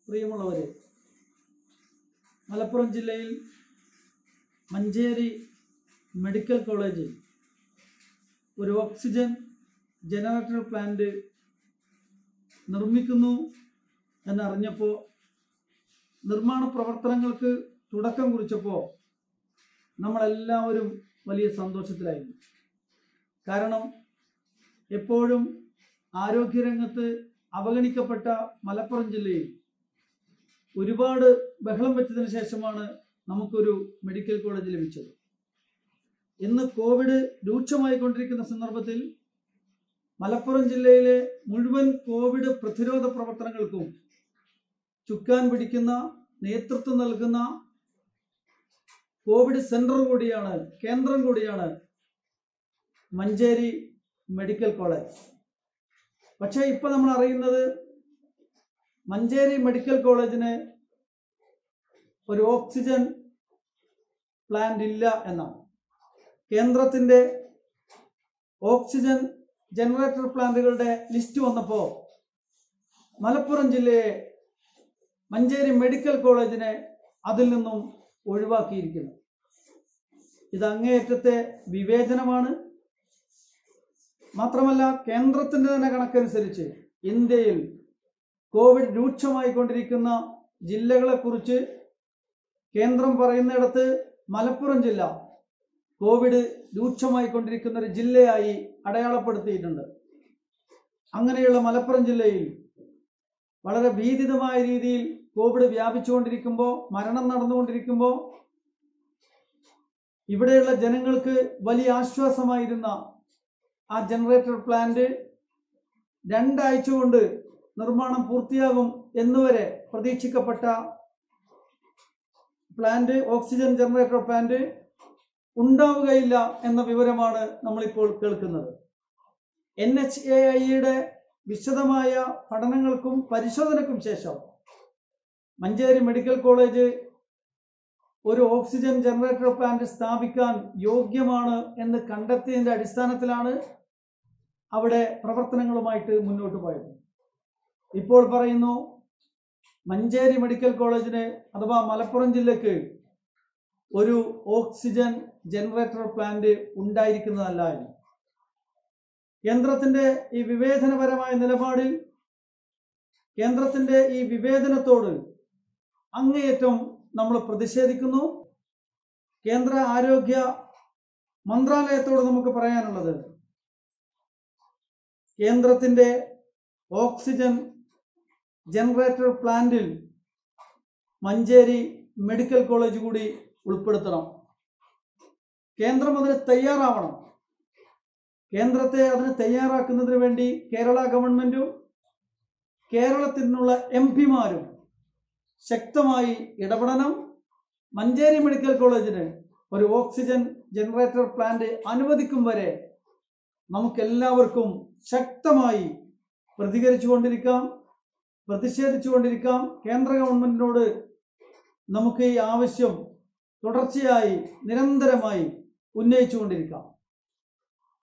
പ്രിയമുള്ളവരെ മലപ്പുറം ജില്ലയിൽ മഞ്ചേരി മെഡിക്കൽ കോളേജിൽ ഒരു ഓക്സിജൻ ജനറേറ്റർ പ്ലാന്റ് നിർമ്മിക്കുന്നു എന്നറിഞ്ഞപ്പോൾ നിർമ്മാണ പ്രവർത്തനങ്ങൾക്ക് തുടക്കം കുറിച്ചപ്പോൾ നമ്മളെല്ലാവരും വലിയ സന്തോഷത്തിലായിരുന്നു കാരണം എപ്പോഴും ആരോഗ്യരംഗത്ത് അവഗണിക്കപ്പെട്ട മലപ്പുറം ജില്ലയിൽ ഒരുപാട് ബഹളം വെച്ചതിന് ശേഷമാണ് നമുക്കൊരു മെഡിക്കൽ കോളേജ് ലഭിച്ചത് ഇന്ന് കോവിഡ് രൂക്ഷമായിക്കൊണ്ടിരിക്കുന്ന സന്ദർഭത്തിൽ മലപ്പുറം ജില്ലയിലെ മുഴുവൻ കോവിഡ് പ്രതിരോധ പ്രവർത്തനങ്ങൾക്കും ചുക്കാൻ പിടിക്കുന്ന നേതൃത്വം നൽകുന്ന കോവിഡ് സെന്റർ കൂടിയാണ് കേന്ദ്രം കൂടിയാണ് മഞ്ചേരി മെഡിക്കൽ കോളേജ് പക്ഷേ ഇപ്പൊ നമ്മൾ അറിയുന്നത് മഞ്ചേരി മെഡിക്കൽ കോളേജിന് ഒരു ഓക്സിജൻ പ്ലാന്റ് ഇല്ല എന്നാണ് കേന്ദ്രത്തിന്റെ ഓക്സിജൻ ജനറേറ്റർ പ്ലാന്റുകളുടെ ലിസ്റ്റ് വന്നപ്പോൾ മലപ്പുറം ജില്ലയെ മഞ്ചേരി മെഡിക്കൽ കോളേജിനെ അതിൽ നിന്നും ഒഴിവാക്കിയിരിക്കുന്നു ഇത് അങ്ങേയറ്റത്തെ വിവേചനമാണ് മാത്രമല്ല കേന്ദ്രത്തിന്റെ തന്നെ കണക്കനുസരിച്ച് ഇന്ത്യയിൽ കോവിഡ് രൂക്ഷമായി കൊണ്ടിരിക്കുന്ന ജില്ലകളെ കുറിച്ച് കേന്ദ്രം പറയുന്നിടത്ത് മലപ്പുറം ജില്ല കോവിഡ് രൂക്ഷമായി കൊണ്ടിരിക്കുന്ന ഒരു ജില്ലയായി അടയാളപ്പെടുത്തിയിട്ടുണ്ട് അങ്ങനെയുള്ള മലപ്പുറം ജില്ലയിൽ വളരെ ഭീതിതമായ രീതിയിൽ കോവിഡ് വ്യാപിച്ചുകൊണ്ടിരിക്കുമ്പോൾ മരണം നടന്നുകൊണ്ടിരിക്കുമ്പോൾ ഇവിടെയുള്ള ജനങ്ങൾക്ക് വലിയ ആശ്വാസമായിരുന്ന ആ ജനറേറ്റർ പ്ലാന്റ് രണ്ടാഴ്ച കൊണ്ട് നിർമ്മാണം പൂർത്തിയാകും എന്നുവരെ പ്രതീക്ഷിക്കപ്പെട്ട പ്ലാന്റ് ഓക്സിജൻ ജനറേറ്റർ പ്ലാന്റ് ഉണ്ടാവുകയില്ല എന്ന വിവരമാണ് നമ്മളിപ്പോൾ കേൾക്കുന്നത് എൻ എച്ച് എ ഐയുടെ വിശദമായ പഠനങ്ങൾക്കും പരിശോധനയ്ക്കും ശേഷം മഞ്ചേരി മെഡിക്കൽ കോളേജ് ഒരു ഓക്സിജൻ ജനറേറ്റർ പ്ലാന്റ് സ്ഥാപിക്കാൻ യോഗ്യമാണ് എന്ന് കണ്ടെത്തിയതിന്റെ അടിസ്ഥാനത്തിലാണ് അവിടെ പ്രവർത്തനങ്ങളുമായിട്ട് മുന്നോട്ട് പോയത് ഇപ്പോൾ പറയുന്നു മഞ്ചേരി മെഡിക്കൽ കോളേജിന് അഥവാ മലപ്പുറം ജില്ലക്ക് ഒരു ഓക്സിജൻ ജനറേറ്റർ പ്ലാന്റ് ഉണ്ടായിരിക്കുന്നതല്ല എന്ന് കേന്ദ്രത്തിന്റെ ഈ വിവേചനപരമായ നിലപാടിൽ കേന്ദ്രത്തിന്റെ ഈ വിവേചനത്തോട് അങ്ങേയറ്റം നമ്മൾ പ്രതിഷേധിക്കുന്നു കേന്ദ്ര ആരോഗ്യ മന്ത്രാലയത്തോട് നമുക്ക് പറയാനുള്ളത് കേന്ദ്രത്തിന്റെ ഓക്സിജൻ ജനറേറ്റർ പ്ലാന്റിൽ മഞ്ചേരി മെഡിക്കൽ കോളേജ് കൂടി ഉൾപ്പെടുത്തണം കേന്ദ്രം അതിന് തയ്യാറാവണം കേന്ദ്രത്തെ അതിന് തയ്യാറാക്കുന്നതിന് വേണ്ടി കേരള ഗവൺമെന്റും കേരളത്തിൽ നിന്നുള്ള എം പിമാരും ശക്തമായി ഇടപെടണം മഞ്ചേരി മെഡിക്കൽ കോളേജിന് ഒരു ഓക്സിജൻ ജനറേറ്റർ പ്ലാന്റ് അനുവദിക്കും വരെ നമുക്കെല്ലാവർക്കും ശക്തമായി പ്രതികരിച്ചുകൊണ്ടിരിക്കാം പ്രതിഷേധിച്ചുകൊണ്ടിരിക്കാം കേന്ദ്ര ഗവൺമെന്റിനോട് നമുക്ക് ഈ ആവശ്യം തുടർച്ചയായി നിരന്തരമായി ഉന്നയിച്ചുകൊണ്ടിരിക്കാം